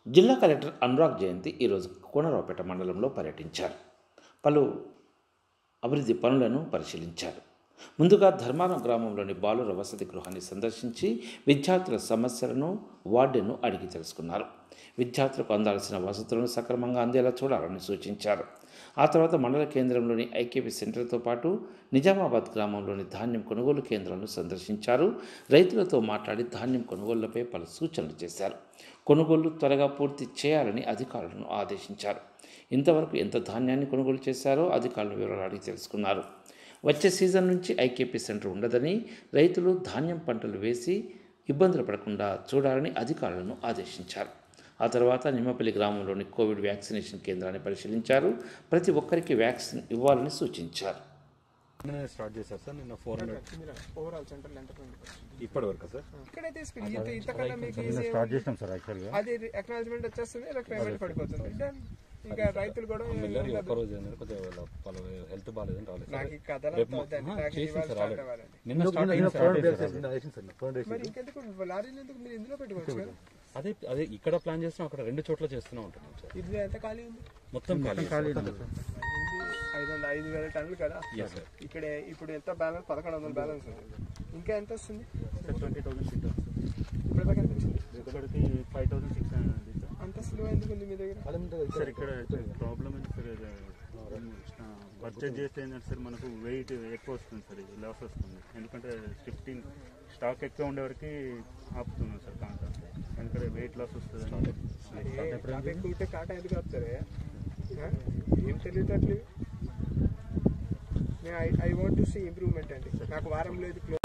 జిల్లా కలెక్టర్ అనురాగ్ జయంతి ఈరోజు కోనరావుపేట మండలంలో పర్యటించారు పలు అభివృద్ధి పనులను పరిశీలించారు ముందుగా ధర్మారం గ్రామంలోని బాలుర వసతి గృహాన్ని సందర్శించి విద్యార్థుల సమస్యలను వార్డెన్ను అడిగి తెలుసుకున్నారు విద్యార్థులకు అందాల్సిన వసతులను సక్రమంగా అందేలా చూడాలని సూచించారు ఆ తర్వాత మండల కేంద్రంలోని ఐకేపీ సెంటర్తో పాటు నిజామాబాద్ గ్రామంలోని ధాన్యం కొనుగోలు కేంద్రాలను సందర్శించారు రైతులతో మాట్లాడి ధాన్యం కొనుగోళ్లపై పలు సూచనలు చేశారు కొనుగోళ్లు త్వరగా పూర్తి చేయాలని అధికారులను ఆదేశించారు ఇంతవరకు ఎంత ధాన్యాన్ని కొనుగోలు చేశారో అధికారుల వివరాలు అడిగి తెలుసుకున్నారు వచ్చే సీజన్ నుంచి ఐకేపీ సెంటర్ ఉండదని రైతులు ధాన్యం పంటలు వేసి ఇబ్బందులు పడకుండా చూడాలని అధికారులను ఆదేశించారు ఆ తర్వాత నిమ్మపల్లి గ్రామంలోని కోవిడ్ వ్యాక్సినేషన్ కేంద్రాన్ని పరిశీలించారు ప్రతి ఒక్కరికి వ్యాక్సిన్ ఇవ్వాలని సూచించారు నిన్న స్టార్ట్ చేశారు సార్ నిన్న ఫోర్ హండ్రెడ్ ఓవరాల్ సెంట్రల్ ఎంత ఇప్పటి వరకు సార్ ఇక్కడే తీసుకుని ఇంత ఇంతకన్నా మీకు ఈజీ స్టార్ట్ చేసినాం సార్ యాక్చువల్గా అది అక్నాలజ్మెంట్ వచ్చేస్తుంది ఇలా పేమెంట్ పడిపోతుంది Done. ఇంకా రైతులు కూడా మిల్లర్ ఉండదు. ఒక్క రోజు ఏంటంటే కొద్దిగా వాళ్ళ వాళ్ళ హెల్త్ బాగాలేదని రాలేదు నాకు ఈ కథలు రేపు వద్దండి. ఆ, నాకు చేసింది ఇవాళ సార్ start ఆల్రెడీ. అవ్వాలండి. నిన్న స్టార్ట్ అయింది సార్ మరి ఇంకెందుకు లారీలు ఎందుకు మీరు ఇందులో పెట్టుకోవచ్చు కదా అదే అదే ఇక్కడ ప్లాన్ చేస్తున్నాం అక్కడ రెండు చోట్ల చేస్తూనే ఉంటున్నాం సార్ ఇందులో ఎంత ఖాళీ ఉంది మొత్తం ఖాళీ ఇది ఐదు వందల ఐదు వేల టన్నులు కదా Yes, sir. ఇక్కడ ఇప్పుడు ఎంత బ్యాలెన్స్ పదకొండు వందల బ్యాలెన్స్ ఉంది ఇంకా ఎంత వస్తుంది ట్వంటీ థౌసండ్ సీట్ ఇప్పుడు దాకా ఎంత వచ్చింది ఇక్కడికి ఫైవ్ థౌసండ్ సిక్స్ హండ్రెడ్ ఉంది సార్ అంత స్లో ఎందుకు ఉంది మీ దగ్గర సార్ ఇక్కడ ప్రాబ్లమ్ ఏంటి సార్ ఇది, పర్చేజ్ చేస్తే ఏంటంటే సార్ మనకు వెయిట్ ఎక్కువ వస్తుంది సార్ ఇది లాస్ వస్తుంది ఎందుకంటే ఫిఫ్టీన్ స్టాక్ ఎక్కువ ఉండే వరకు ఆపుతున్నాం సార్ కాంట్రాక్ట్ ఎందుకంటే వెయిట్ లాస్ వస్తుంది ట్రాఫిక్ ఉంటే కాటా ఎందుకు ఆపుతారే ఆ? ఏం తెలియటట్లు I I want to see improvement అండి నాకు వారంలో ఇది క్లోజ్